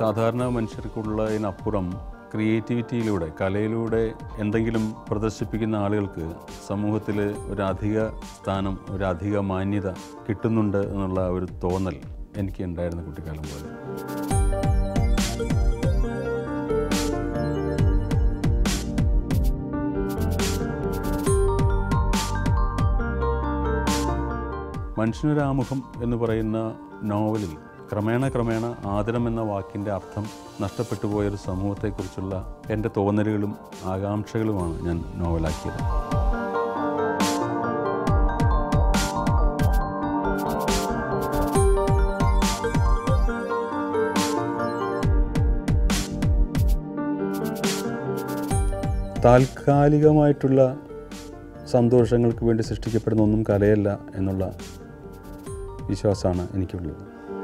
സാധാരണ മനുഷ്യർക്കുള്ളതിനപ്പുറം ക്രിയേറ്റിവിറ്റിയിലൂടെ കലയിലൂടെ എന്തെങ്കിലും പ്രദർശിപ്പിക്കുന്ന ആളുകൾക്ക് സമൂഹത്തിൽ ഒരു അധിക സ്ഥാനം ഒരു അധിക മാന്യത കിട്ടുന്നുണ്ട് എന്നുള്ള ഒരു തോന്നൽ എനിക്ക് ഉണ്ടായിരുന്നു കുട്ടിക്കാലം പോലെ മനുഷ്യനൊരാമുഖം എന്ന് പറയുന്ന നോവലിൽ ക്രമേണ ക്രമേണ ആദരം എന്ന വാക്കിൻ്റെ അർത്ഥം നഷ്ടപ്പെട്ടു പോയൊരു സമൂഹത്തെക്കുറിച്ചുള്ള എൻ്റെ തോന്നലുകളും ആകാംക്ഷകളുമാണ് ഞാൻ നോവലാക്കിയത് താൽക്കാലികമായിട്ടുള്ള സന്തോഷങ്ങൾക്ക് വേണ്ടി സൃഷ്ടിക്കപ്പെടുന്ന ഒന്നും കലയല്ല എന്നുള്ള വിശ്വാസമാണ് എനിക്കുള്ളത്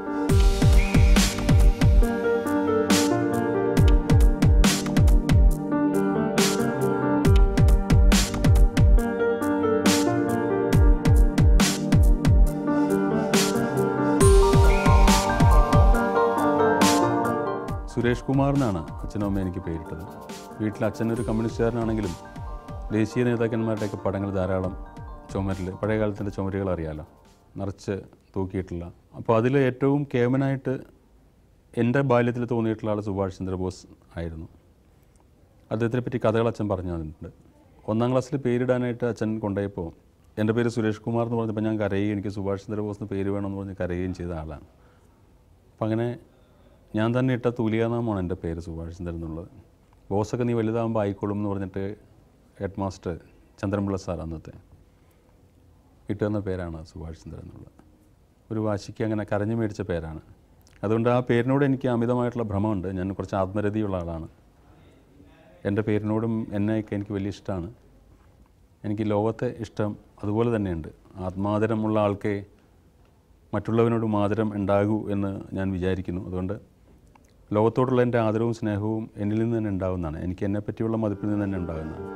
സുരേഷ് കുമാർ എന്നാണ് അച്ഛനും അമ്മയും എനിക്ക് പേരിട്ടത് വീട്ടിൽ അച്ഛൻ ഒരു കമ്മ്യൂണിസ്റ്റുകാരനാണെങ്കിലും ദേശീയ നേതാക്കന്മാരുടെയൊക്കെ പടങ്ങൾ ധാരാളം ചുമരിൽ പഴയ കാലത്തിൻ്റെ ചുമരുകൾ അറിയാലോ നിറച്ച് തൂക്കിയിട്ടുള്ള അപ്പോൾ അതിൽ ഏറ്റവും കേമനായിട്ട് എൻ്റെ ബാല്യത്തിൽ തോന്നിയിട്ടുള്ള ആൾ സുഭാഷ് ചന്ദ്രബോസ് ആയിരുന്നു അദ്ദേഹത്തിനെ പറ്റി കഥകൾ അച്ഛൻ പറഞ്ഞു തന്നിട്ടുണ്ട് ഒന്നാം ക്ലാസ്സിൽ പേരിടാനായിട്ട് അച്ഛൻ കൊണ്ടുപോയപ്പോൾ എൻ്റെ പേര് സുരേഷ് കുമാർ എന്ന് പറഞ്ഞപ്പോൾ ഞാൻ കരയുകയും എനിക്ക് സുഭാഷ് ചന്ദ്രബോസ് എന്ന് പേര് വേണമെന്ന് പറഞ്ഞ് കരയുകയും ചെയ്ത ആളാണ് അപ്പം അങ്ങനെ ഞാൻ തന്നെ ഇട്ട തൂലികാനാമമാണ് എൻ്റെ പേര് സുഭാഷ് ചന്ദ്രൻ എന്നുള്ളത് ബോസൊക്കെ നീ വലുതാകുമ്പോൾ ആയിക്കോളും എന്ന് പറഞ്ഞിട്ട് ഹെഡ് മാസ്റ്റർ ചന്ദ്രൻപിള്ള സാർ അന്നത്തെ ഇട്ട് തന്ന പേരാണ് സുഭാഷ് ചന്ദ്രൻ എന്നുള്ളത് ഒരു വാശിക്ക് അങ്ങനെ കരഞ്ഞു മേടിച്ച പേരാണ് അതുകൊണ്ട് ആ പേരിനോട് എനിക്ക് അമിതമായിട്ടുള്ള ഭ്രമമുണ്ട് ഞാൻ കുറച്ച് ആത്മരതിയുള്ള ആളാണ് എൻ്റെ പേരിനോടും എന്നെയൊക്കെ എനിക്ക് വലിയ ഇഷ്ടമാണ് എനിക്ക് ലോകത്തെ ഇഷ്ടം അതുപോലെ തന്നെയുണ്ട് ആത്മാദരമുള്ള ആൾക്കേ മറ്റുള്ളവനോട് മാതരം ഉണ്ടാകൂ എന്ന് ഞാൻ വിചാരിക്കുന്നു അതുകൊണ്ട് ലോകത്തോടുള്ള എൻ്റെ ആദരവും സ്നേഹവും എന്നിൽ നിന്ന് തന്നെ ഉണ്ടാകുന്നതാണ് എനിക്ക് എന്നെ പറ്റിയുള്ള മതിപ്പിൽ നിന്ന് തന്നെ ഉണ്ടാകുന്നതാണ്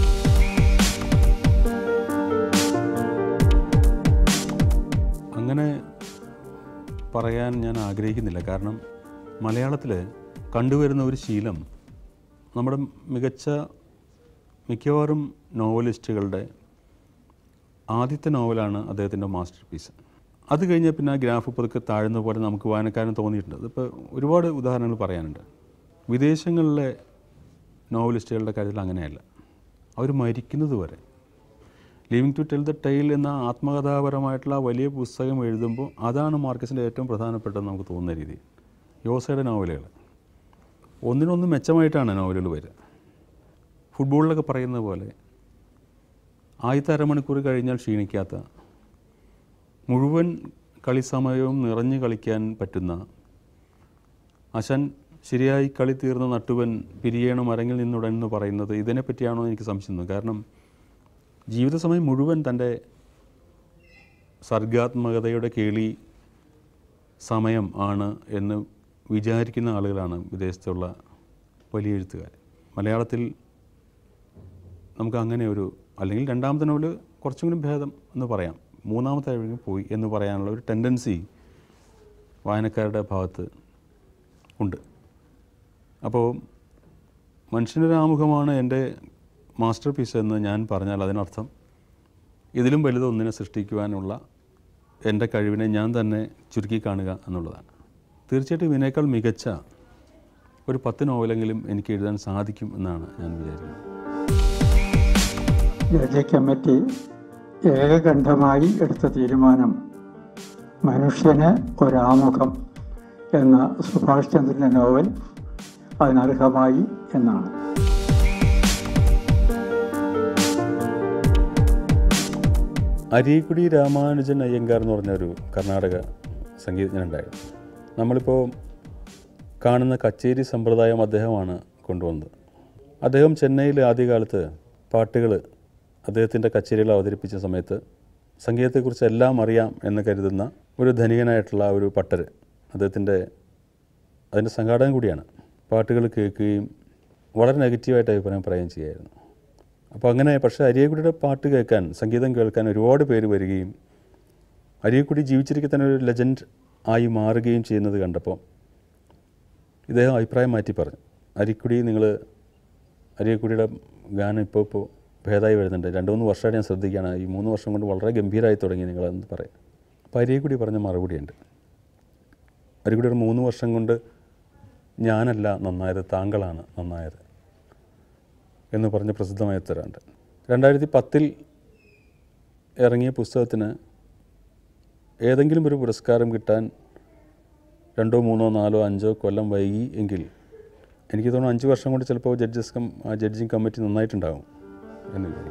അങ്ങനെ പറയാൻ ഞാൻ ആഗ്രഹിക്കുന്നില്ല കാരണം മലയാളത്തിൽ കണ്ടുവരുന്ന ഒരു ശീലം നമ്മുടെ മികച്ച മിക്കവാറും നോവലിസ്റ്റുകളുടെ ആദ്യത്തെ നോവലാണ് അദ്ദേഹത്തിൻ്റെ മാസ്റ്റർ പീസ് അത് കഴിഞ്ഞാൽ പിന്നെ ആ ഗ്രാഫ് പതുക്കെ താഴ്ന്ന പോലെ നമുക്ക് വായനക്കാരൻ തോന്നിയിട്ടുണ്ട് അതിപ്പോൾ ഒരുപാട് ഉദാഹരണങ്ങൾ പറയാനുണ്ട് വിദേശങ്ങളിലെ നോവലിസ്റ്റുകളുടെ കാര്യത്തിൽ അങ്ങനെയല്ല അവർ മരിക്കുന്നത് വരെ living to tell the tale എന്ന ആത്മകഥാപരമായിട്ടുള്ള ആ വലിയ പുസ്തകം എഴുതുമ്പോൾ അതാണ് മാർക്കസിൻ്റെ ഏറ്റവും പ്രധാനപ്പെട്ടതെന്ന് നമുക്ക് തോന്നുന്ന രീതി യോസയുടെ നോവലുകൾ ഒന്നിനൊന്ന് മെച്ചമായിട്ടാണ് നോവലുകൾ വരിക ഫുട്ബോളിലൊക്കെ പറയുന്ന പോലെ ആദ്യത്തെ അരമണിക്കൂർ കഴിഞ്ഞാൽ ക്ഷീണിക്കാത്ത മുഴുവൻ കളി സമയവും നിറഞ്ഞു കളിക്കാൻ പറ്റുന്ന അശൻ ശരിയായി കളി തീർന്ന നട്ടുവൻ പിരിയണം അരങ്ങിൽ നിന്നുടൻ എന്ന് പറയുന്നത് ഇതിനെപ്പറ്റിയാണോ എനിക്ക് സംശയം കാരണം ജീവിത സമയം മുഴുവൻ തൻ്റെ സർഗാത്മകതയുടെ കേളി സമയം ആണ് എന്ന് വിചാരിക്കുന്ന ആളുകളാണ് വിദേശത്തുള്ള വലിയ എഴുത്തുകാർ മലയാളത്തിൽ നമുക്ക് അങ്ങനെ ഒരു അല്ലെങ്കിൽ രണ്ടാമത്തെ നോവല് കുറച്ചും കൂടി ഭേദം എന്ന് പറയാം മൂന്നാമത്തെ ആഴ്ച പോയി എന്ന് പറയാനുള്ള ഒരു ടെൻഡൻസി വായനക്കാരുടെ ഭാഗത്ത് ഉണ്ട് അപ്പോൾ മനുഷ്യനൊരാമുഖമാണ് എൻ്റെ മാസ്റ്റർ പീസ് എന്ന് ഞാൻ പറഞ്ഞാൽ അതിനർത്ഥം ഇതിലും വലുതൊന്നിനെ സൃഷ്ടിക്കുവാനുള്ള എൻ്റെ കഴിവിനെ ഞാൻ തന്നെ ചുരുക്കി കാണുക എന്നുള്ളതാണ് തീർച്ചയായിട്ടും ഇതിനേക്കാൾ മികച്ച ഒരു പത്ത് നോവലെങ്കിലും എനിക്ക് എഴുതാൻ സാധിക്കും എന്നാണ് ഞാൻ വിചാരിക്കുന്നത് ജഡ്ജി കമ്മിറ്റി ഏകകണ്ഠമായി എടുത്ത തീരുമാനം മനുഷ്യന് ഒരാമുഖം എന്ന സുഭാഷ് ചന്ദ്രൻ്റെ നോവൽ അതിനർഹമായി എന്നാണ് അരീക്കുടി രാമാനുജൻ അയ്യങ്കാർ എന്ന് പറഞ്ഞൊരു കർണാടക സംഗീതജ്ഞനുണ്ടായിരുന്നു നമ്മളിപ്പോൾ കാണുന്ന കച്ചേരി സമ്പ്രദായം അദ്ദേഹമാണ് കൊണ്ടുവന്നത് അദ്ദേഹം ചെന്നൈയിൽ ആദ്യകാലത്ത് പാട്ടുകൾ അദ്ദേഹത്തിൻ്റെ കച്ചേരികൾ അവതരിപ്പിച്ച സമയത്ത് സംഗീതത്തെക്കുറിച്ച് എല്ലാം അറിയാം എന്ന് കരുതുന്ന ഒരു ധനികനായിട്ടുള്ള ഒരു പട്ടർ അദ്ദേഹത്തിൻ്റെ അതിൻ്റെ സംഘാടകം കൂടിയാണ് പാട്ടുകൾ കേൾക്കുകയും വളരെ നെഗറ്റീവായിട്ട് അഭിപ്രായം പറയുകയും ചെയ്യുമായിരുന്നു അപ്പോൾ അങ്ങനെ പക്ഷേ അരിയക്കുടിയുടെ പാട്ട് കേൾക്കാൻ സംഗീതം കേൾക്കാൻ ഒരുപാട് പേര് വരികയും അരിയക്കുടി ജീവിച്ചിരിക്കെ തന്നെ ഒരു ലെജൻഡ് ആയി മാറുകയും ചെയ്യുന്നത് കണ്ടപ്പോൾ ഇദ്ദേഹം അഭിപ്രായം മാറ്റി പറഞ്ഞു അരിക്കുടി നിങ്ങൾ അരിക്കുടിയുടെ ഗാനം ഇപ്പോൾ ഇപ്പോൾ ഭേദമായി വരുന്നുണ്ട് രണ്ട് മൂന്ന് വർഷമായിട്ട് ഞാൻ ശ്രദ്ധിക്കുകയാണ് ഈ മൂന്ന് വർഷം കൊണ്ട് വളരെ ഗംഭീരമായി തുടങ്ങി നിങ്ങളെന്ന് പറയാം അപ്പോൾ അരിക്കുടി പറഞ്ഞ മറുപടിയുണ്ട് അരിക്കുടി ഒരു മൂന്ന് വർഷം കൊണ്ട് ഞാനല്ല നന്നായത് താങ്കളാണ് നന്നായത് എന്ന് പറഞ്ഞ് പ്രസിദ്ധമായ ഉത്തരമുണ്ട് രണ്ടായിരത്തി പത്തിൽ ഇറങ്ങിയ പുസ്തകത്തിന് ഏതെങ്കിലും ഒരു പുരസ്കാരം കിട്ടാൻ രണ്ടോ മൂന്നോ നാലോ അഞ്ചോ കൊല്ലം വൈകി എങ്കിൽ എനിക്ക് തോന്നുന്നു അഞ്ച് വർഷം കൊണ്ട് ചിലപ്പോൾ ജഡ്ജസ് കം ആ ജഡ്ജിങ് കമ്മിറ്റി നന്നായിട്ടുണ്ടാകും എന്ന് വിചാരിക്കും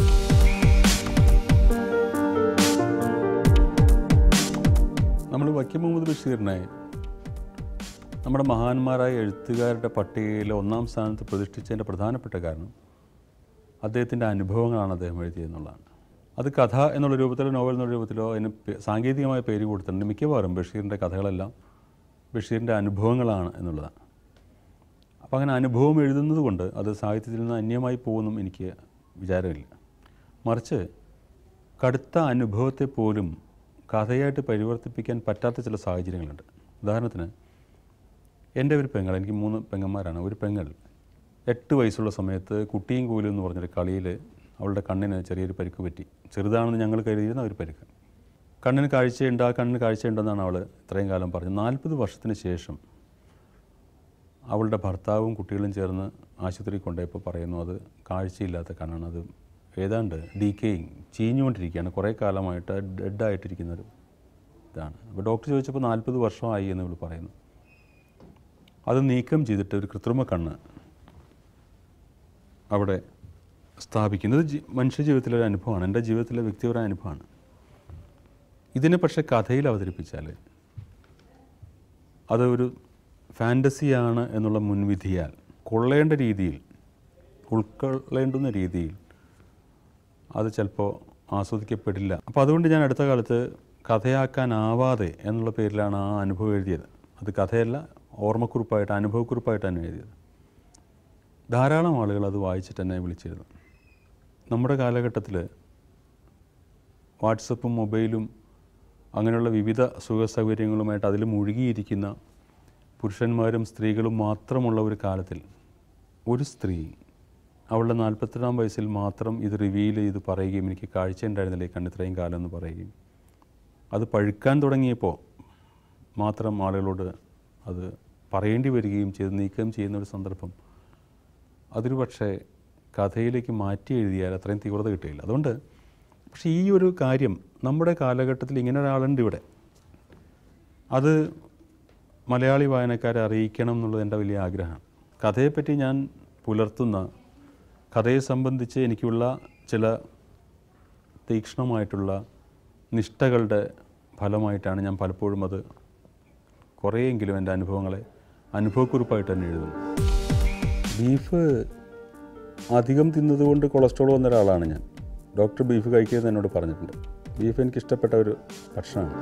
നമ്മൾ വക്കീം മുഹമ്മദ് ബഷീറിനെ നമ്മുടെ മഹാന്മാരായ എഴുത്തുകാരുടെ പട്ടികയിൽ ഒന്നാം സ്ഥാനത്ത് പ്രതിഷ്ഠിച്ചതിൻ്റെ പ്രധാനപ്പെട്ട കാരണം അദ്ദേഹത്തിൻ്റെ അനുഭവങ്ങളാണ് അദ്ദേഹം എഴുതിയെന്നുള്ളതാണ് അത് കഥ എന്നുള്ള രൂപത്തിലോ നോവൽ എന്നുള്ള രൂപത്തിലോ അതിന് പേ- സാങ്കേതികമായ പേര് കൊടുത്തിട്ടുണ്ട് മിക്കവാറും ബഷീറിൻ്റെ കഥകളെല്ലാം ബഷീറിൻ്റെ അനുഭവങ്ങളാണ് എന്നുള്ളതാണ് അപ്പോൾ അങ്ങനെ അനുഭവം എഴുതുന്നത് കൊണ്ട് അത് സാഹിത്യത്തിൽ നിന്ന് അന്യമായി പോകുമെന്നും എനിക്ക് വിചാരമില്ല മറിച്ച് കടുത്ത അനുഭവത്തെ പോലും കഥയായിട്ട് പരിവർത്തിപ്പിക്കാൻ പറ്റാത്ത ചില സാഹചര്യങ്ങളുണ്ട് ഉദാഹരണത്തിന് എൻ്റെ ഒരു പെങ്ങൾ എനിക്ക് മൂന്ന് പെങ്ങന്മാരാണ് ഒരു പെങ്ങൾ എട്ട് വയസ്സുള്ള സമയത്ത് കുട്ടിയും കോലും എന്ന് പറഞ്ഞൊരു കളിയിൽ അവളുടെ കണ്ണിന് ചെറിയൊരു പരിക്ക് പറ്റി ചെറുതാണെന്ന് ഞങ്ങൾ കരുതിയിരുന്ന ഒരു പരിക്ക് കണ്ണിന് കാഴ്ചയുണ്ട് ആ കണ്ണിന് കാഴ്ചയുണ്ടെന്നാണ് അവൾ ഇത്രയും കാലം പറഞ്ഞത് നാൽപ്പത് വർഷത്തിന് ശേഷം അവളുടെ ഭർത്താവും കുട്ടികളും ചേർന്ന് ആശുപത്രി കൊണ്ടുപോയപ്പോൾ പറയുന്നു അത് കാഴ്ചയില്ലാത്ത കണ്ണാണ് അത് ഏതാണ്ട് ഡീക്കേയിങ് ചീഞ്ഞുകൊണ്ടിരിക്കുകയാണ് കുറേ കാലമായിട്ട് ഡെഡായിട്ടിരിക്കുന്നൊരു ഇതാണ് അപ്പോൾ ഡോക്ടർ ചോദിച്ചപ്പോൾ നാൽപ്പത് വർഷമായി എന്ന് ഇവൾ പറയുന്നു അത് നീക്കം ചെയ്തിട്ട് ഒരു കൃത്രിമ കണ്ണ് അവിടെ സ്ഥാപിക്കുന്നത് ജി- മനുഷ്യ ജീവിതത്തിലെ ഒരു അനുഭവമാണ് എൻ്റെ ജീവിതത്തിലെ വ്യക്തിപരമായ അനുഭവമാണ് ഇതിനെ പക്ഷേ കഥയിൽ അവതരിപ്പിച്ചാൽ അത് ഒരു ഫാൻറ്റസിയാണ് എന്നുള്ള മുൻവിധിയാൽ കൊള്ളേണ്ട രീതിയിൽ ഉൾക്കൊള്ളേണ്ടുന്ന രീതിയിൽ അത് ചിലപ്പോൾ ആസ്വദിക്കപ്പെടില്ല അപ്പോൾ അതുകൊണ്ട് ഞാൻ അടുത്ത കാലത്ത് കഥയാക്കാനാവാതെ എന്നുള്ള പേരിലാണ് ആ അനുഭവം എഴുതിയത് അത് കഥയല്ല ഓർമ്മക്കുറിപ്പായിട്ട് അനുഭവക്കുറിപ്പായിട്ടാണ് എഴുതിയത് ധാരാളം ആളുകൾ അത് വായിച്ചിട്ട് എന്നെ വിളിച്ചിരുന്നു നമ്മുടെ കാലഘട്ടത്തിൽ വാട്സപ്പും മൊബൈലും അങ്ങനെയുള്ള വിവിധ സുഖ സൗകര്യങ്ങളുമായിട്ട് അതിൽ മുഴുകിയിരിക്കുന്ന പുരുഷന്മാരും സ്ത്രീകളും മാത്രമുള്ള ഒരു കാലത്തിൽ ഒരു സ്ത്രീ അവളുടെ നാൽപ്പത്തിരണ്ടാം വയസ്സിൽ മാത്രം ഇത് റിവീൽ ചെയ്ത് പറയുകയും എനിക്ക് കാഴ്ച ഉണ്ടായിരുന്നില്ല ഈ കണ്ണ് ഇത്രയും കാലം എന്ന് പറയുകയും അത് പഴുക്കാൻ തുടങ്ങിയപ്പോൾ മാത്രം ആളുകളോട് അത് പറയേണ്ടി വരികയും ചെയ്ത് നീക്കം ചെയ്യുന്ന ഒരു സന്ദർഭം അതൊരു പക്ഷേ കഥയിലേക്ക് മാറ്റി എഴുതിയാൽ അത്രയും തീവ്രത കിട്ടുകയില്ല അതുകൊണ്ട് പക്ഷേ ഈ ഒരു കാര്യം നമ്മുടെ കാലഘട്ടത്തിൽ ഇങ്ങനെ ഒരാളുണ്ട് ഇവിടെ അത് മലയാളി വായനക്കാരെ അറിയിക്കണം എന്നുള്ളത് എൻ്റെ വലിയ ആഗ്രഹമാണ് കഥയെപ്പറ്റി ഞാൻ പുലർത്തുന്ന കഥയെ സംബന്ധിച്ച് എനിക്കുള്ള ചില തീക്ഷ്ണമായിട്ടുള്ള നിഷ്ഠകളുടെ ഫലമായിട്ടാണ് ഞാൻ പലപ്പോഴും അത് കുറേയെങ്കിലും എൻ്റെ അനുഭവങ്ങളെ അനുഭവക്കുറിപ്പായിട്ട് തന്നെ എഴുതുന്നു ബീഫ് അധികം തിന്നതുകൊണ്ട് കൊളസ്ട്രോൾ വന്ന ഒരാളാണ് ഞാൻ ഡോക്ടർ ബീഫ് കഴിക്കരുത് എന്നോട് പറഞ്ഞിട്ടുണ്ട് ബീഫ് എനിക്ക് ഇഷ്ടപ്പെട്ട ഒരു ഭക്ഷണമാണ്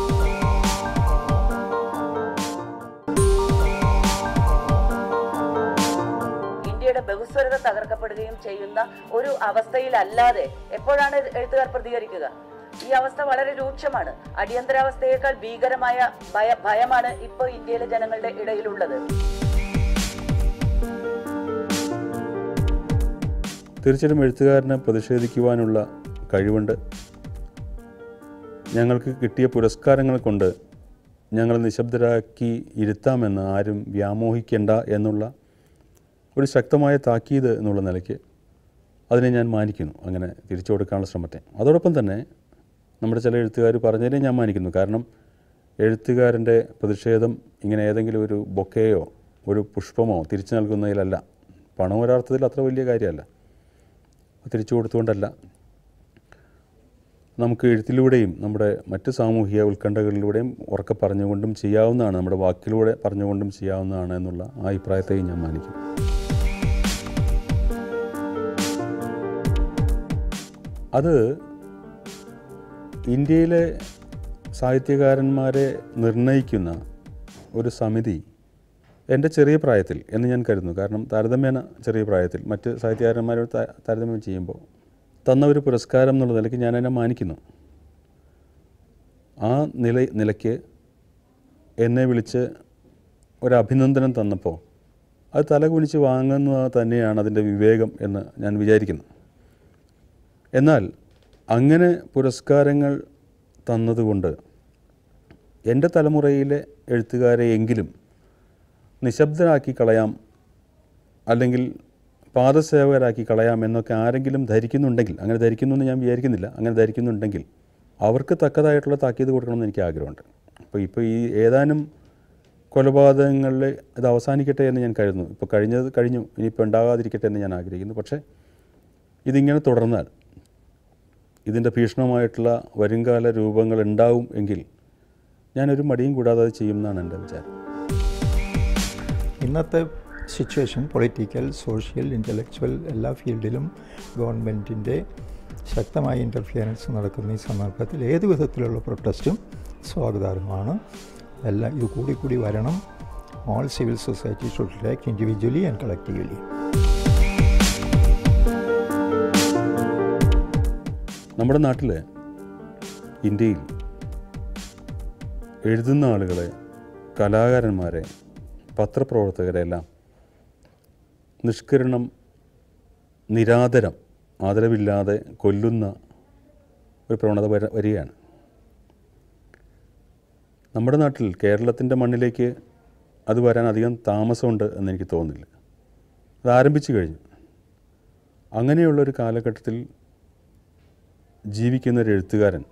ഇന്ത്യയുടെ ബഹുസ്വരത തകർക്കപ്പെടുകയും ചെയ്യുന്ന ഒരു അവസ്ഥയിലല്ലാതെ എപ്പോഴാണ് എഴുത്തുകാർ പ്രതികരിക്കുക ഈ അവസ്ഥ വളരെ രൂക്ഷമാണ് അടിയന്തരാവസ്ഥയേക്കാൾ ഭീകരമായ ഭയ ഭയമാണ് ഇപ്പോൾ ഇന്ത്യയിലെ ജനങ്ങളുടെ ഇടയിലുള്ളത് തീർച്ചയായിട്ടും എഴുത്തുകാരന് പ്രതിഷേധിക്കുവാനുള്ള കഴിവുണ്ട് ഞങ്ങൾക്ക് കിട്ടിയ പുരസ്കാരങ്ങൾ കൊണ്ട് ഞങ്ങൾ നിശബ്ദരാക്കി ഇരുത്താമെന്ന് ആരും വ്യാമോഹിക്കേണ്ട എന്നുള്ള ഒരു ശക്തമായ താക്കീത് എന്നുള്ള നിലയ്ക്ക് അതിനെ ഞാൻ മാനിക്കുന്നു അങ്ങനെ തിരിച്ചു കൊടുക്കാനുള്ള ശ്രമത്തെ അതോടൊപ്പം തന്നെ നമ്മുടെ ചില എഴുത്തുകാർ പറഞ്ഞതിനെ ഞാൻ മാനിക്കുന്നു കാരണം എഴുത്തുകാരൻ്റെ പ്രതിഷേധം ഇങ്ങനെ ഏതെങ്കിലും ഒരു ബൊക്കയോ ഒരു പുഷ്പമോ തിരിച്ചു നൽകുന്നതിലല്ല പണം ഒരർത്ഥത്തിൽ അത്ര വലിയ കാര്യമല്ല തിരിച്ചു കൊടുത്തുകൊണ്ടല്ല നമുക്ക് എഴുത്തിലൂടെയും നമ്മുടെ മറ്റ് സാമൂഹിക ഉത്കണ്ഠകളിലൂടെയും ഉറക്കെ പറഞ്ഞുകൊണ്ടും ചെയ്യാവുന്നതാണ് നമ്മുടെ വാക്കിലൂടെ പറഞ്ഞുകൊണ്ടും ചെയ്യാവുന്നതാണ് എന്നുള്ള ആ അഭിപ്രായത്തെയും ഞാൻ മാനിക്കും അത് ഇന്ത്യയിലെ സാഹിത്യകാരന്മാരെ നിർണയിക്കുന്ന ഒരു സമിതി എൻ്റെ ചെറിയ പ്രായത്തിൽ എന്ന് ഞാൻ കരുതുന്നു കാരണം താരതമ്യേന ചെറിയ പ്രായത്തിൽ മറ്റ് സാഹിത്യകാരന്മാരോട് താ- താരതമ്യം ചെയ്യുമ്പോൾ തന്ന ഒരു പുരസ്കാരം എന്നുള്ള നിലയ്ക്ക് ഞാൻ എന്നെ മാനിക്കുന്നു ആ നില നിലയ്ക്ക് എന്നെ വിളിച്ച് ഒരു അഭിനന്ദനം തന്നപ്പോൾ അത് തലകുനിച്ച് വാങ്ങുന്നത് തന്നെയാണ് അതിൻ്റെ വിവേകം എന്ന് ഞാൻ വിചാരിക്കുന്നു എന്നാൽ അങ്ങനെ പുരസ്കാരങ്ങൾ തന്നതുകൊണ്ട് എൻ്റെ തലമുറയിലെ എഴുത്തുകാരെ എങ്കിലും നിശബ്ദരാക്കി കളയാം അല്ലെങ്കിൽ പാദസേവകരാക്കി കളയാം എന്നൊക്കെ ആരെങ്കിലും ധരിക്കുന്നുണ്ടെങ്കിൽ അങ്ങനെ ധരിക്കുന്നു എന്ന് ഞാൻ വിചാരിക്കുന്നില്ല അങ്ങനെ ധരിക്കുന്നുണ്ടെങ്കിൽ അവർക്ക് തക്കതായിട്ടുള്ള താക്കീത് കൊടുക്കണമെന്ന് എനിക്ക് ആഗ്രഹമുണ്ട് അപ്പോൾ ഇപ്പോൾ ഈ ഏതാനും കൊലപാതകങ്ങളിൽ ഇത് അവസാനിക്കട്ടെ എന്ന് ഞാൻ കരുതുന്നു ഇപ്പോൾ കഴിഞ്ഞത് കഴിഞ്ഞു ഇനിയിപ്പോൾ ഉണ്ടാകാതിരിക്കട്ടെ എന്ന് ഞാൻ ആഗ്രഹിക്കുന്നു പക്ഷേ ഇതിങ്ങനെ തുടർന്നാൽ ഇതിൻ്റെ ഭീഷണമായിട്ടുള്ള വരുംകാല രൂപങ്ങൾ ഉണ്ടാവും എങ്കിൽ ഞാനൊരു മടിയും കൂടാതെ അത് ചെയ്യുമെന്നാണ് എൻ്റെ വിചാരം ഇന്നത്തെ സിറ്റുവേഷൻ പൊളിറ്റിക്കൽ സോഷ്യൽ ഇൻ്റലക്ച്വൽ എല്ലാ ഫീൽഡിലും ഗവൺമെൻറ്റിൻ്റെ ശക്തമായ ഇൻ്റർഫിയറൻസ് നടക്കുന്ന ഈ സന്ദർഭത്തിൽ ഏത് വിധത്തിലുള്ള പ്രൊട്ടസ്റ്റും സ്വാഗതാർഹമാണ് എല്ലാം ഇത് കൂടി കൂടി വരണം all civil society should react individually and collectively നമ്മുടെ നാട്ടിൽ ഇന്ത്യയിൽ എഴുതുന്ന ആളുകളെ കലാകാരന്മാരെ പത്രപ്രവർത്തകരെ എല്ലാം നിഷ്കരണം നിരാദരം ആദരവില്ലാതെ കൊല്ലുന്ന ഒരു പ്രവണത വര വരികയാണ് നമ്മുടെ നാട്ടിൽ കേരളത്തിൻ്റെ മണ്ണിലേക്ക് അത് വരാൻ അധികം താമസമുണ്ട് എന്ന് എനിക്ക് തോന്നുന്നില്ല അത് ആരംഭിച്ചു കഴിഞ്ഞു അങ്ങനെയുള്ളൊരു കാലഘട്ടത്തിൽ ജീവിക്കുന്ന ഒരു എഴുത്തുകാരൻ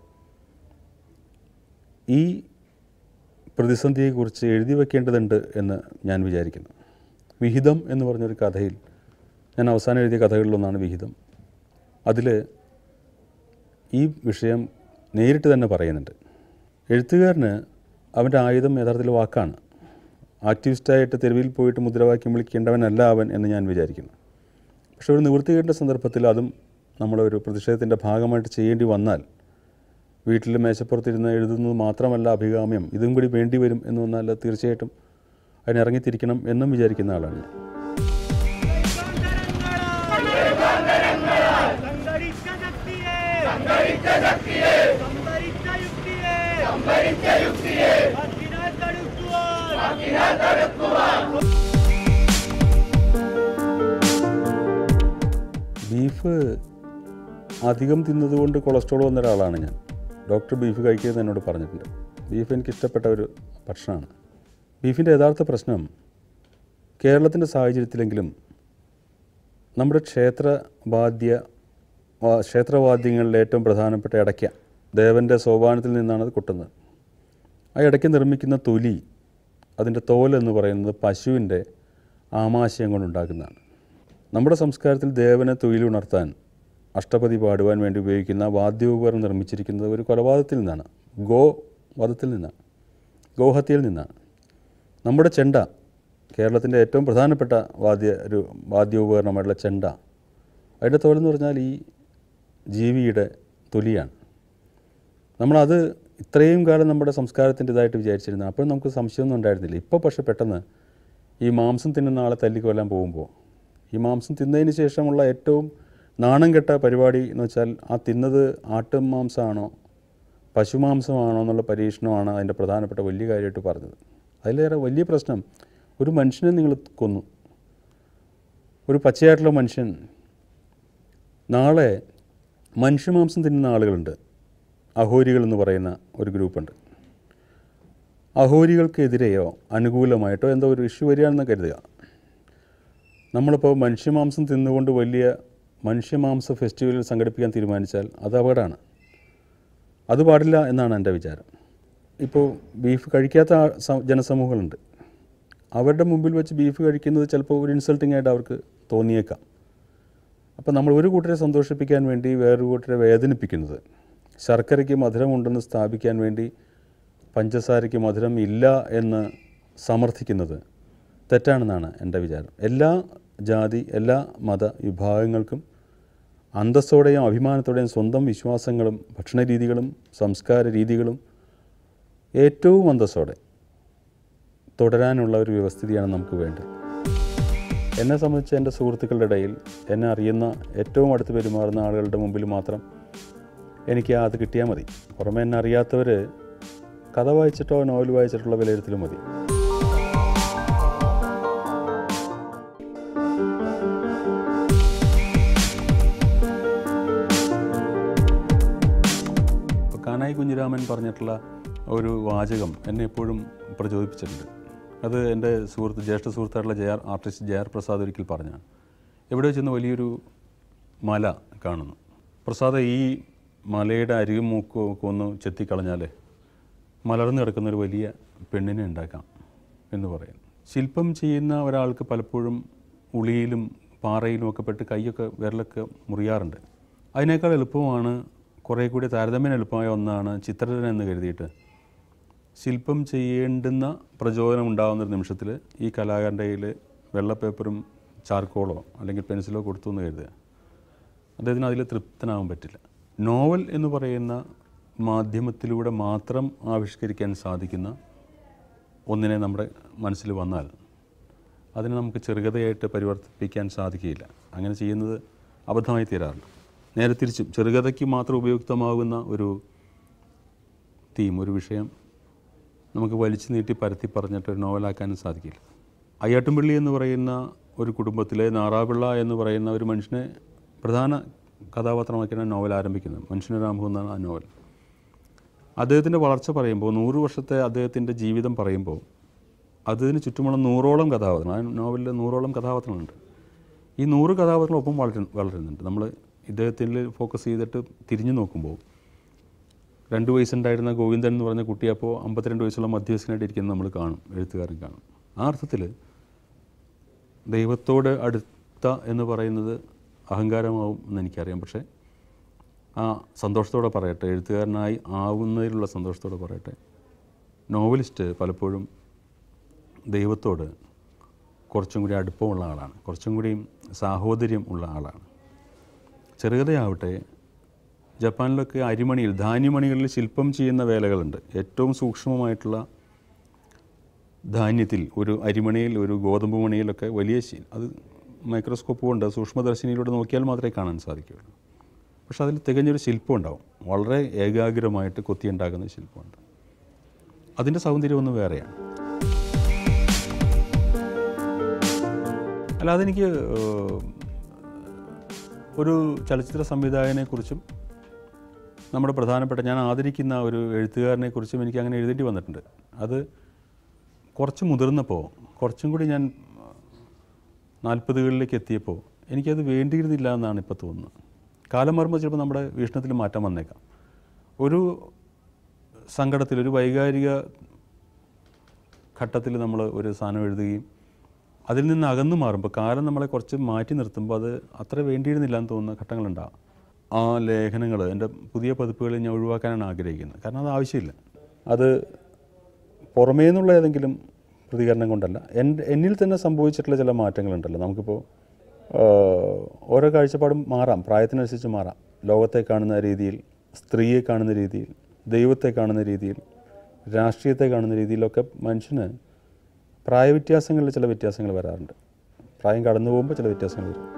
ഈ പ്രതിസന്ധിയെക്കുറിച്ച് എഴുതി വയ്ക്കേണ്ടതുണ്ട് എന്ന് ഞാൻ വിചാരിക്കുന്നു വിഹിതം എന്ന് പറഞ്ഞൊരു കഥയിൽ ഞാൻ അവസാനം എഴുതിയ കഥകളിലൊന്നാണ് വിഹിതം അതിൽ ഈ വിഷയം നേരിട്ട് തന്നെ പറയുന്നുണ്ട് എഴുത്തുകാരന് അവൻ്റെ ആയുധം യഥാർത്ഥത്തിൽ വാക്കാണ് ആക്ടിവിസ്റ്റായിട്ട് തെരുവിൽ പോയിട്ട് മുദ്രാവാക്യം വിളിക്കേണ്ടവനല്ല അവൻ എന്ന് ഞാൻ വിചാരിക്കുന്നു പക്ഷെ ഒരു നിവൃത്തികേണ്ട സന്ദർഭത്തിൽ അതും നമ്മളൊരു പ്രതിഷേധത്തിൻ്റെ ഭാഗമായിട്ട് ചെയ്യേണ്ടി വന്നാൽ വീട്ടിൽ മേശപ്പുറത്തിരുന്ന് എഴുതുന്നത് മാത്രമല്ല അഭികാമ്യം ഇതും കൂടി വേണ്ടി വരും എന്ന് വന്നാൽ അത് തീർച്ചയായിട്ടും അതിനിറങ്ങിത്തിരിക്കണം എന്നും വിചാരിക്കുന്ന ആളാണ് ഞാൻ സംഘടിച്ച ശക്തിയെ സംഘടിച്ച ശക്തിയെ സംഭരിച്ച യുക്തിയെ സംഭരിച്ച യുക്തിയെ വാക്കിനാൽ തടുക്കുവാൻ വാക്കിനാൽ തടുക്കുവാൻ ബീഫ് അധികം തിന്നതുകൊണ്ട് കൊളസ്ട്രോൾ വന്ന ഒരാളാണ് ഞാൻ ഡോക്ടർ ബീഫ് കഴിക്കരുത് എന്നോട് പറഞ്ഞിട്ടുണ്ട് ബീഫ് എനിക്ക് ഇഷ്ടപ്പെട്ട ഒരു ഭക്ഷണമാണ് ബീഫിൻ്റെ യഥാർത്ഥ പ്രശ്നം കേരളത്തിൻ്റെ സാഹചര്യത്തിലെങ്കിലും നമ്മുടെ ക്ഷേത്രവാദ്യ വാ- ക്ഷേത്രവാദ്യങ്ങളിൽ ഏറ്റവും പ്രധാനപ്പെട്ട ഇടയ്ക്ക ദേവൻ്റെ സോപാനത്തിൽ നിന്നാണ് അത് കൊട്ടുന്നത് ആ ഇടയ്ക്ക് നിർമ്മിക്കുന്ന തൊലി അതിൻ്റെ തോൽ എന്ന് പറയുന്നത് പശുവിൻ്റെ ആമാശയം കൊണ്ടുണ്ടാക്കുന്നതാണ് നമ്മുടെ സംസ്കാരത്തിൽ ദേവനെ തൊഴിലുണർത്താൻ അഷ്ടപതി പാടുവാൻ വേണ്ടി ഉപയോഗിക്കുന്ന വാദ്യോപകരണം നിർമ്മിച്ചിരിക്കുന്നത് ഒരു കൊലപാതകത്തിൽ നിന്നാണ് ഗോ വധത്തിൽ നിന്നാണ് ഗോഹത്യയിൽ നിന്നാണ് നമ്മുടെ ചെണ്ട കേരളത്തിൻ്റെ ഏറ്റവും പ്രധാനപ്പെട്ട വാദ്യ ഒരു വാദ്യോപകരണമായിട്ടുള്ള ചെണ്ട അതിൻ്റെ തോലെന്ന് പറഞ്ഞാൽ ഈ ജീവിയുടെ തൊലിയാണ് നമ്മളത് ഇത്രയും കാലം നമ്മുടെ സംസ്കാരത്തിൻ്റെ ഇതായിട്ട് വിചാരിച്ചിരുന്നു അപ്പോൾ നമുക്ക് സംശയമൊന്നും ഉണ്ടായിരുന്നില്ല ഇപ്പോൾ പക്ഷേ പെട്ടെന്ന് ഈ മാംസം തിന്നുന്ന ആളെ തല്ലിക്കൊല്ലാൻ പോകുമ്പോൾ ഈ മാംസം തിന്നതിന് ശേഷമുള്ള ഏറ്റവും നാണം കെട്ട പരിപാടി എന്ന് വെച്ചാൽ ആ തിന്നത് ആട്ടും മാംസമാണോ പശുമാംസമാണോ എന്നുള്ള പരീക്ഷണമാണ് അതിൻ്റെ പ്രധാനപ്പെട്ട വലിയ കാര്യമായിട്ട് പറഞ്ഞത് അതിലേറെ വലിയ പ്രശ്നം ഒരു മനുഷ്യനെ നിങ്ങൾ കൊന്നു ഒരു പച്ചയായിട്ടുള്ള മനുഷ്യൻ നാളെ മനുഷ്യമാംസം തിന്നുന്ന ആളുകളുണ്ട് അഹോരികൾ എന്ന് പറയുന്ന ഒരു ഗ്രൂപ്പുണ്ട് അഹോരികൾക്കെതിരെയോ അനുകൂലമായിട്ടോ എന്തോ ഒരു ഇഷ്യൂ വരികയാണെന്ന് കരുതുക നമ്മളിപ്പോൾ മനുഷ്യമാംസം തിന്നുകൊണ്ട് വലിയ മനുഷ്യമാംസ ഫെസ്റ്റിവൽ സംഘടിപ്പിക്കാൻ തീരുമാനിച്ചാൽ അത് അപകടമാണ് അത് പാടില്ല എന്നാണ് എൻ്റെ വിചാരം ഇപ്പോൾ ബീഫ് കഴിക്കാത്ത ആ- സ- ജനസമൂഹങ്ങളുണ്ട് അവരുടെ മുമ്പിൽ വെച്ച് ബീഫ് കഴിക്കുന്നത് ചിലപ്പോൾ ഒരു ഇൻസൾട്ടിംഗ് ആയിട്ട് അവർക്ക് തോന്നിയേക്കാം അപ്പോൾ നമ്മൾ ഒരു കൂട്ടരെ സന്തോഷിപ്പിക്കാൻ വേണ്ടി വേറൊരു കൂട്ടരെ വേദനിപ്പിക്കുന്നത് ശർക്കരയ്ക്ക് മധുരമുണ്ടെന്ന് സ്ഥാപിക്കാൻ വേണ്ടി പഞ്ചസാരയ്ക്ക് മധുരം ഇല്ല എന്ന് സമർത്ഥിക്കുന്നത് തെറ്റാണെന്നാണ് എൻ്റെ വിചാരം എല്ലാ ജാതി എല്ലാ മത വിഭാഗങ്ങൾക്കും അന്തസ്സോടെയും അഭിമാനത്തോടെയും സ്വന്തം വിശ്വാസങ്ങളും ഭക്ഷണ രീതികളും സംസ്കാര രീതികളും ഏറ്റവും അന്തസ്സോടെ തുടരാനുള്ള ഒരു വ്യവസ്ഥിതിയാണ് നമുക്ക് വേണ്ടത് എന്നെ സംബന്ധിച്ച് എൻ്റെ സുഹൃത്തുക്കളുടെ ഇടയിൽ എന്നെ അറിയുന്ന ഏറ്റവും അടുത്ത് പെരുമാറുന്ന ആളുകളുടെ മുമ്പിൽ മാത്രം എനിക്ക് അത് കിട്ടിയാൽ മതി പുറമെ എന്നെ അറിയാത്തവർ കഥ വായിച്ചിട്ടോ നോവൽ വായിച്ചിട്ടുള്ള വിലയിരുത്തലും മതി സേതുരാമൻ പറഞ്ഞിട്ടുള്ള ഒരു വാചകം എന്നെ എപ്പോഴും പ്രചോദിപ്പിച്ചിട്ടുണ്ട് അത് എൻ്റെ സുഹൃത്ത് ജ്യേഷ്ഠ സുഹൃത്തായിട്ടുള്ള J R artist J R Prasad ഒരിക്കൽ പറഞ്ഞാണ് എവിടെ ചെന്ന് വലിയൊരു മല കാണുന്നു പ്രസാദ് ഈ മലയുടെ അരികും മൂക്കും ഒക്കെ ഒന്ന് ചെത്തിക്കളഞ്ഞാൽ മലർന്നു കിടക്കുന്ന ഒരു വലിയ പെണ്ണിനെ ഉണ്ടാക്കാം എന്ന് പറയുന്നു ശില്പം ചെയ്യുന്ന ഒരാൾക്ക് പലപ്പോഴും ഉളിയിലും പാറയിലും ഒക്കെ പെട്ട് കൈയൊക്കെ വിരലൊക്കെ മുറിയാറുണ്ട് അതിനേക്കാൾ എളുപ്പമാണ് കുറേ കൂടി താരതമ്യം എളുപ്പമായ ഒന്നാണ് ചിത്രരചന എന്ന് കരുതിയിട്ട് ശില്പം ചെയ്യേണ്ടുന്ന പ്രചോദനം ഉണ്ടാകുന്ന ഒരു നിമിഷത്തിൽ ഈ കലാകാരൻ്റെ കയ്യിൽ വെള്ള പേപ്പറും ചാർക്കോളോ അല്ലെങ്കിൽ പെൻസിലോ കൊടുത്തു എന്ന് കരുതുക അദ്ദേഹത്തിന് അതിൽ തൃപ്തനാവാൻ പറ്റില്ല നോവൽ എന്ന് പറയുന്ന മാധ്യമത്തിലൂടെ മാത്രം ആവിഷ്കരിക്കാൻ സാധിക്കുന്ന ഒന്നിനെ നമ്മുടെ മനസ്സിൽ വന്നാൽ അതിനെ നമുക്ക് ചെറുകഥയായിട്ട് പരിവർത്തിപ്പിക്കാൻ സാധിക്കുകയില്ല അങ്ങനെ ചെയ്യുന്നത് അബദ്ധമായി തീരാറുണ്ട് നേരെ തിരിച്ചും ചെറുകഥയ്ക്ക് മാത്രം ഉപയുക്തമാകുന്ന ഒരു തീം ഒരു വിഷയം നമുക്ക് വലിച്ചു നീട്ടി പരത്തി പറഞ്ഞിട്ട് ഒരു നോവലാക്കാനും സാധിക്കില്ല അയ്യാട്ടുംപള്ളി എന്ന് പറയുന്ന ഒരു കുടുംബത്തിലെ നാറാപിള്ള എന്ന് പറയുന്ന ഒരു മനുഷ്യനെ പ്രധാന കഥാപാത്രമാക്കിയാണ് നോവൽ ആരംഭിക്കുന്നത് മനുഷ്യനൊരാമുഖം എന്നാണ് ആ നോവൽ അദ്ദേഹത്തിൻ്റെ വളർച്ച പറയുമ്പോൾ നൂറ് വർഷത്തെ അദ്ദേഹത്തിൻ്റെ ജീവിതം പറയുമ്പോൾ അതിന് ചുറ്റുമുള്ള നൂറോളം കഥാപാത്രങ്ങൾ ആ നോവലിൽ നൂറോളം കഥാപാത്രങ്ങളുണ്ട് ഈ നൂറ് കഥാപാത്രങ്ങളൊപ്പം വളരു വളരുന്നുണ്ട് നമ്മൾ ഇദ്ദേഹത്തിൽ ഫോക്കസ് ചെയ്തിട്ട് തിരിഞ്ഞു നോക്കുമ്പോൾ രണ്ട് വയസ്സുണ്ടായിരുന്ന ഗോവിന്ദൻ എന്ന് പറഞ്ഞ കുട്ടി അപ്പോൾ അമ്പത്തിരണ്ട് വയസ്സുള്ള മധ്യവയസ്കനായിട്ട് ഇരിക്കുന്നത് നമ്മൾ കാണും എഴുത്തുകാരൻ കാണും ആ അർത്ഥത്തിൽ ദൈവത്തോട് അടുത്ത എന്ന് പറയുന്നത് അഹങ്കാരമാവും എന്ന് എനിക്കറിയാം പക്ഷേ ആ സന്തോഷത്തോടെ പറയട്ടെ എഴുത്തുകാരനായി ആവുന്നതിലുള്ള സന്തോഷത്തോടെ പറയട്ടെ നോവലിസ്റ്റ് പലപ്പോഴും ദൈവത്തോട് കുറച്ചും കൂടി അടുപ്പമുള്ള ആളാണ് കുറച്ചും കൂടിയും സാഹോദര്യം ഉള്ള ആളാണ് ചെറുകഥയാവട്ടെ ജപ്പാനിലൊക്കെ അരിമണിയിൽ ധാന്യമണികളിൽ ശില്പം ചെയ്യുന്ന വേലകളുണ്ട് ഏറ്റവും സൂക്ഷ്മമായിട്ടുള്ള ധാന്യത്തിൽ ഒരു അരിമണിയിൽ ഒരു ഗോതമ്പ് മണിയിലൊക്കെ വലിയ ശി- അത് മൈക്രോസ്കോപ്പ് കൊണ്ട് സൂക്ഷ്മദർശിനിയിലൂടെ നോക്കിയാൽ മാത്രമേ കാണാൻ സാധിക്കുകയുള്ളൂ പക്ഷെ അതിൽ തികഞ്ഞൊരു ശില്പം ഉണ്ടാവും വളരെ ഏകാഗ്രമായിട്ട് കൊത്തിയുണ്ടാകുന്ന ശില്പമുണ്ട് അതിൻ്റെ സൗന്ദര്യം ഒന്ന് വേറെയാണ് അല്ലാതെ എനിക്ക് ഏഹ്, ഒരു ചലച്ചിത്ര സംവിധായകനെക്കുറിച്ചും നമ്മുടെ പ്രധാനപ്പെട്ട ഞാൻ ആദരിക്കുന്ന ഒരു എഴുത്തുകാരനെക്കുറിച്ചും എനിക്ക് അങ്ങനെ എഴുതേണ്ടി വന്നിട്ടുണ്ട് അത് കുറച്ച് മുതിർന്നപ്പോൾ കുറച്ചും കൂടി ഞാൻ നാൽപ്പതുകളിലേക്ക് എത്തിയപ്പോൾ എനിക്കത് വേണ്ടിയിരുന്നില്ല എന്നാണ് ഇപ്പോൾ തോന്നുന്നത് കാലം മാറുമ്പോൾ ചിലപ്പോൾ നമ്മുടെ വീക്ഷണത്തിൽ മാറ്റം വന്നേക്കാം ഒരു സങ്കടത്തിൽ ഒരു വൈകാരിക ഘട്ടത്തിൽ നമ്മൾ ഒരു സാധനം എഴുതുകയും അതിൽ നിന്ന് അകന്നു മാറുമ്പോൾ കാലം നമ്മളെ കുറച്ച് മാറ്റി നിർത്തുമ്പോൾ അത് അത്ര വേണ്ടിയിരുന്നില്ല എന്ന് തോന്നുന്ന ഘട്ടങ്ങളുണ്ടാകും ആ ലേഖനങ്ങൾ എൻ്റെ പുതിയ പതിപ്പുകളിൽ ഞാൻ ഒഴിവാക്കാനാണ് ആഗ്രഹിക്കുന്നത് കാരണം അത് ആവശ്യമില്ല അത് പുറമേ നിന്നുള്ള ഏതെങ്കിലും പ്രതികരണം കൊണ്ടല്ല എൻ്റെ എന്നിൽ തന്നെ സംഭവിച്ചിട്ടുള്ള ചില മാറ്റങ്ങളുണ്ടല്ലോ നമുക്കിപ്പോൾ ആഹ്, ഓരോ കാഴ്ചപ്പാടും മാറാം പ്രായത്തിനനുസരിച്ച് മാറാം ലോകത്തെ കാണുന്ന രീതിയിൽ സ്ത്രീയെ കാണുന്ന രീതിയിൽ ദൈവത്തെ കാണുന്ന രീതിയിൽ രാഷ്ട്രീയത്തെ കാണുന്ന രീതിയിലൊക്കെ മനുഷ്യന് പ്രായവ്യത്യാസങ്ങളിൽ ചില വ്യത്യാസങ്ങൾ വരാറുണ്ട് പ്രായം കടന്നു പോകുമ്പോൾ ചില വ്യത്യാസങ്ങൾ വരും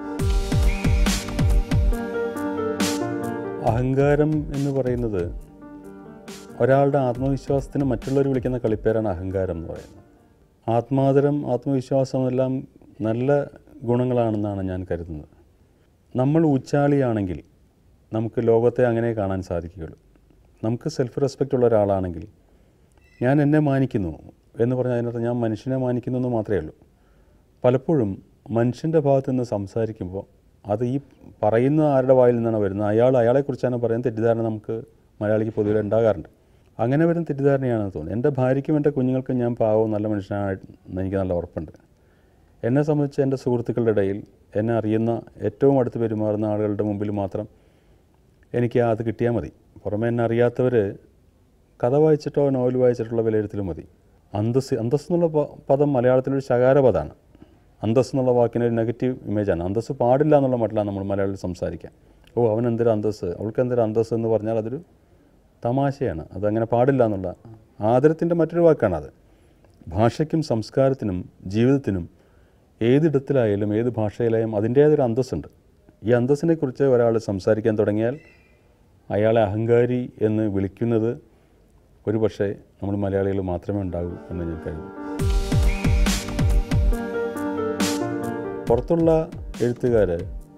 അഹങ്കാരം എന്ന് പറയുന്നത് ഒരാളുടെ ആത്മവിശ്വാസത്തിന് മറ്റുള്ളവർ വിളിക്കുന്ന കളിപ്പേരാണ് അഹങ്കാരം എന്ന് പറയുന്നത് ആത്മാദരം ആത്മവിശ്വാസം എല്ലാം നല്ല ഗുണങ്ങളാണെന്നാണ് ഞാൻ കരുതുന്നത് നമ്മൾ ഊച്ചാളിയാണെങ്കിൽ നമുക്ക് ലോകത്തെ അങ്ങനെ കാണാൻ സാധിക്കുകയുള്ളൂ നമുക്ക് സെൽഫ് റെസ്പെക്റ്റ് ഉള്ള ഒരാളാണെങ്കിൽ ഞാൻ എന്നെ മാനിക്കുന്നു എന്ന് പറഞ്ഞാൽ അതിനകത്ത് ഞാൻ മനുഷ്യനെ മാനിക്കുന്നു എന്ന് മാത്രമേ ഉള്ളൂ പലപ്പോഴും മനുഷ്യൻ്റെ ഭാഗത്ത് നിന്ന് സംസാരിക്കുമ്പോൾ അത് ഈ പറയുന്ന ആരുടെ വായിൽ നിന്നാണ് വരുന്നത് അയാൾ അയാളെക്കുറിച്ചാണ് പറയുന്നത് തെറ്റിദ്ധാരണ നമുക്ക് മലയാളിക്ക് പൊതുവെ ഉണ്ടാകാറുണ്ട് അങ്ങനെ വരുന്ന തെറ്റിദ്ധാരണയാണെന്ന് തോന്നുന്നു എൻ്റെ ഭാര്യയ്ക്കും എൻ്റെ കുഞ്ഞുങ്ങൾക്കും ഞാൻ പാവവും നല്ല മനുഷ്യനാണെന്ന് എനിക്ക് നല്ല ഉറപ്പുണ്ട് എന്നെ സംബന്ധിച്ച് എൻ്റെ സുഹൃത്തുക്കളുടെ ഇടയിൽ എന്നെ അറിയുന്ന ഏറ്റവും അടുത്ത് പെരുമാറുന്ന ആളുകളുടെ മുമ്പിൽ മാത്രം എനിക്ക് അത് കിട്ടിയാൽ മതി പുറമെ എന്നെ അറിയാത്തവർ കഥ വായിച്ചിട്ടോ നോവൽ വായിച്ചിട്ടുള്ള വിലയിരുത്തലും മതി അന്തസ് അന്തസ് എന്നുള്ള പ- പദം മലയാളത്തിലൊരു ശകാര പദമാണ് അന്തസ് എന്നുള്ള വാക്കിന് ഒരു നെഗറ്റീവ് ഇമേജാണ് അന്തസ് പാടില്ല എന്നുള്ള മട്ടിലാണ് നമ്മൾ മലയാളത്തിൽ സംസാരിക്കുക ഓ അവൻ എന്തൊരു അന്തസ് അവൾക്ക് എന്തൊരു അന്തസ് എന്ന് പറഞ്ഞാൽ അതൊരു തമാശയാണ് അതങ്ങനെ പാടില്ല എന്നുള്ള ആദരത്തിൻ്റെ മറ്റൊരു വാക്കാണത് ഭാഷയ്ക്കും സംസ്കാരത്തിനും ജീവിതത്തിനും ഏതിടത്തിലായാലും ഏത് ഭാഷയിലായാലും അതിൻ്റേതൊരു അന്തസ്സുണ്ട് ഈ അന്തസ്സിനെക്കുറിച്ച് ഒരാൾ സംസാരിക്കാൻ തുടങ്ങിയാൽ അയാളെ അഹങ്കാരി എന്ന് വിളിക്കുന്നത് ഒരു പക്ഷേ നമ്മൾ മലയാളികൾ മാത്രമേ ഉണ്ടാകൂ എന്ന് ഞാൻ കരുതുന്നു പുറത്തുള്ള എഴുത്തുകാർ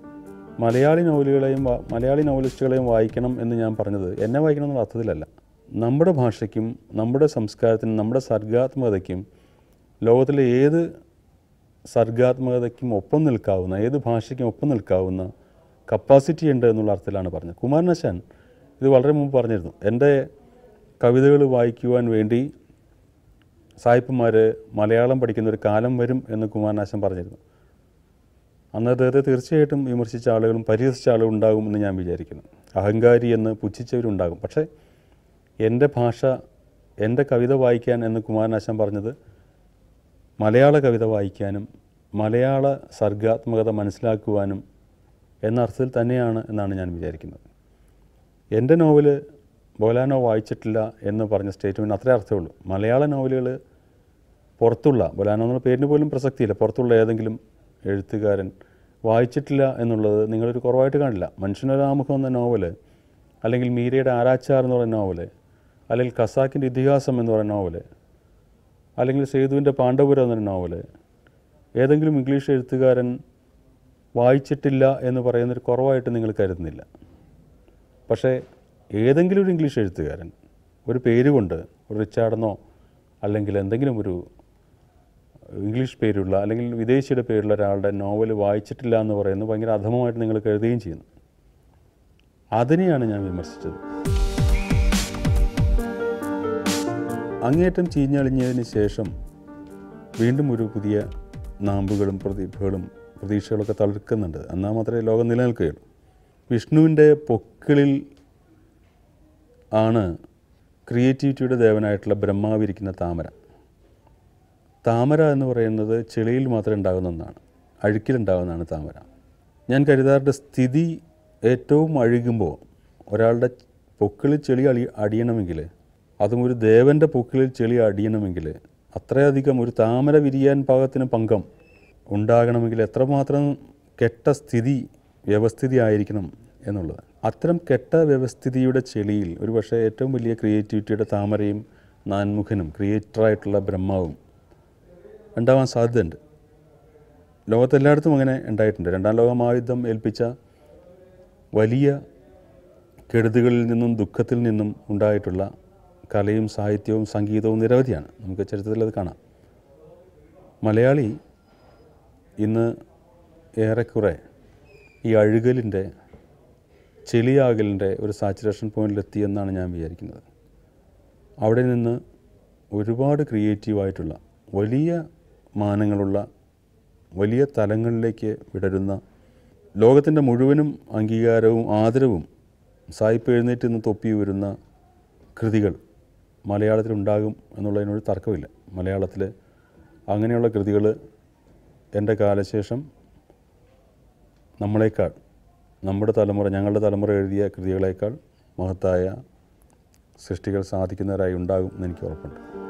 മലയാളി നോവലുകളെയും വാ- മലയാളി നോവലിസ്റ്റുകളെയും വായിക്കണം എന്ന് ഞാൻ പറഞ്ഞത് എന്നെ വായിക്കണം എന്നുള്ള അർത്ഥത്തിലല്ല നമ്മുടെ ഭാഷയ്ക്കും നമ്മുടെ സംസ്കാരത്തിനും നമ്മുടെ സർഗാത്മകതയ്ക്കും ലോകത്തിലെ ഏത് സർഗാത്മകതയ്ക്കും ഒപ്പം നിൽക്കാവുന്ന ഏത് ഭാഷയ്ക്കും ഒപ്പം നിൽക്കാവുന്ന കപ്പാസിറ്റി ഉണ്ട് എന്നുള്ള അർത്ഥത്തിലാണ് പറഞ്ഞത് കുമാരനാശാൻ ഇത് വളരെ മുമ്പ് പറഞ്ഞിരുന്നു എൻ്റെ കവിതകൾ വായിക്കുവാൻ വേണ്ടി സായിപ്പന്മാർ മലയാളം പഠിക്കുന്ന ഒരു കാലം വരും എന്ന് കുമാരനാശൻ പറഞ്ഞിരുന്നു അന്ന് അദ്ദേഹത്തെ തീർച്ചയായിട്ടും വിമർശിച്ച ആളുകളും പരിഹസിച്ച ആളുകളും ഉണ്ടാകും എന്ന് ഞാൻ വിചാരിക്കുന്നു അഹങ്കാരി എന്ന് പുച്ഛിച്ചവരുണ്ടാകും പക്ഷേ എൻ്റെ ഭാഷ എൻ്റെ കവിത വായിക്കാൻ എന്ന് കുമാരനാശൻ പറഞ്ഞത് മലയാള കവിത വായിക്കാനും മലയാള സർഗാത്മകത മനസ്സിലാക്കുവാനും എന്ന അർത്ഥത്തിൽ തന്നെയാണ് എന്നാണ് ഞാൻ വിചാരിക്കുന്നത് എൻ്റെ നോവല് ബോലാനോ വായിച്ചിട്ടില്ല എന്ന് പറഞ്ഞ സ്റ്റേറ്റ്മെൻറ്റ് അത്രേ അർത്ഥമുള്ളൂ മലയാള നോവലുകൾ പുറത്തുള്ള ബോലാനോ എന്നുള്ള പേരിന് പോലും പ്രസക്തിയില്ല പുറത്തുള്ള ഏതെങ്കിലും എഴുത്തുകാരൻ വായിച്ചിട്ടില്ല എന്നുള്ളത് നിങ്ങളൊരു കുറവായിട്ട് കാണില്ല മനുഷ്യനൊരാമുഖം എന്ന നോവല് അല്ലെങ്കിൽ മീരയുടെ ആരാച്ചാർ എന്ന് പറയുന്ന നോവല് അല്ലെങ്കിൽ ഖസാക്കിൻ്റെ ഇതിഹാസം എന്ന് പറയുന്ന നോവല് അല്ലെങ്കിൽ സേതുവിൻ്റെ പാണ്ഡവപുരം എന്നൊരു നോവല് ഏതെങ്കിലും ഇംഗ്ലീഷ് എഴുത്തുകാരൻ വായിച്ചിട്ടില്ല എന്ന് പറയുന്നൊരു കുറവായിട്ട് നിങ്ങൾ കരുതുന്നില്ല പക്ഷേ ഏതെങ്കിലും ഒരു ഇംഗ്ലീഷ് എഴുത്തുകാരൻ ഒരു പേര് കൊണ്ട് ഒരു റിച്ചാർഡെന്നോ അല്ലെങ്കിൽ എന്തെങ്കിലും ഒരു ഇംഗ്ലീഷ് പേരുള്ള അല്ലെങ്കിൽ വിദേശിയുടെ പേരുള്ള ഒരാളുടെ നോവൽ വായിച്ചിട്ടില്ല എന്ന് പറയുന്നത് ഭയങ്കര അധമമായിട്ട് നിങ്ങൾ കരുതുകയും ചെയ്യുന്നു അതിനെയാണ് ഞാൻ വിമർശിച്ചത് അങ്ങേറ്റം ചീഞ്ഞളിഞ്ഞതിന് ശേഷം വീണ്ടും ഒരു പുതിയ നാമ്പുകളും പ്രതിഭകളും പ്രതീക്ഷകളൊക്കെ തളിർക്കുന്നുണ്ട് എന്നാൽ മാത്രമേ ലോകം നിലനിൽക്കുകയുള്ളൂ വിഷ്ണുവിൻ്റെ പൊക്കിളിൽ ആണ് ക്രിയേറ്റിവിറ്റിയുടെ ദേവനായിട്ടുള്ള ബ്രഹ്മാവിരിക്കുന്ന താമര താമര എന്ന് പറയുന്നത് ചെളിയിൽ മാത്രം ഉണ്ടാകുന്ന ഒന്നാണ് അഴുക്കിലുണ്ടാകുന്നതാണ് താമര ഞാൻ കരുതാറുടെ സ്ഥിതി ഏറ്റവും അഴുകുമ്പോൾ ഒരാളുടെ പൊക്കിളിൽ ചെളി അളി അടിയണമെങ്കിൽ അതും ഒരു ദേവൻ്റെ പൊക്കിളിൽ ചെളി അടിയണമെങ്കിൽ അത്രയധികം ഒരു താമര വിരിയാൻ പാകത്തിന് പങ്കം ഉണ്ടാകണമെങ്കിൽ എത്രമാത്രം കെട്ട സ്ഥിതി വ്യവസ്ഥിതി ആയിരിക്കണം എന്നുള്ളത് അത്തരം കെട്ട വ്യവസ്ഥിതിയുടെ ചെളിയിൽ ഒരു പക്ഷേ ഏറ്റവും വലിയ ക്രിയേറ്റിവിറ്റിയുടെ താമരയും നാൻമുഖനും ക്രിയേറ്ററായിട്ടുള്ള ബ്രഹ്മാവും ഉണ്ടാവാൻ സാധ്യതയുണ്ട് ലോകത്തെല്ലായിടത്തും അങ്ങനെ ഉണ്ടായിട്ടുണ്ട് രണ്ടാം ലോക മഹായുദ്ധം ഏൽപ്പിച്ച വലിയ കെടുതികളിൽ നിന്നും ദുഃഖത്തിൽ നിന്നും ഉണ്ടായിട്ടുള്ള കലയും സാഹിത്യവും സംഗീതവും നിരവധിയാണ് നമുക്ക് ചരിത്രത്തിൽ അത് കാണാം മലയാളി ഇന്ന് ഏറെക്കുറെ ഈ അഴുകലിൻ്റെ ചെളിയാകലിൻ്റെ ഒരു സാച്ചുറേഷൻ പോയിന്റിലെത്തി എന്നാണ് ഞാൻ വിചാരിക്കുന്നത് അവിടെ നിന്ന് ഒരുപാട് ക്രിയേറ്റീവായിട്ടുള്ള വലിയ മാനങ്ങളുള്ള വലിയ തലങ്ങളിലേക്ക് വിടരുന്ന ലോകത്തിൻ്റെ മുഴുവനും അംഗീകാരവും ആദരവും സായിപ്പ് എഴുന്നേറ്റ് നിന്ന് തൊപ്പി വരുന്ന കൃതികൾ മലയാളത്തിലുണ്ടാകും എന്നുള്ളതിനൊരു തർക്കമില്ല മലയാളത്തിൽ അങ്ങനെയുള്ള കൃതികൾ എൻ്റെ കാലശേഷം നമ്മളെക്കാൾ നമ്മുടെ തലമുറ ഞങ്ങളുടെ തലമുറ എഴുതിയ കൃതികളേക്കാൾ മഹത്തായ സൃഷ്ടികൾ സാധിക്കുന്നവരായി ഉണ്ടാകും എന്ന് എനിക്ക് ഉറപ്പുണ്ട്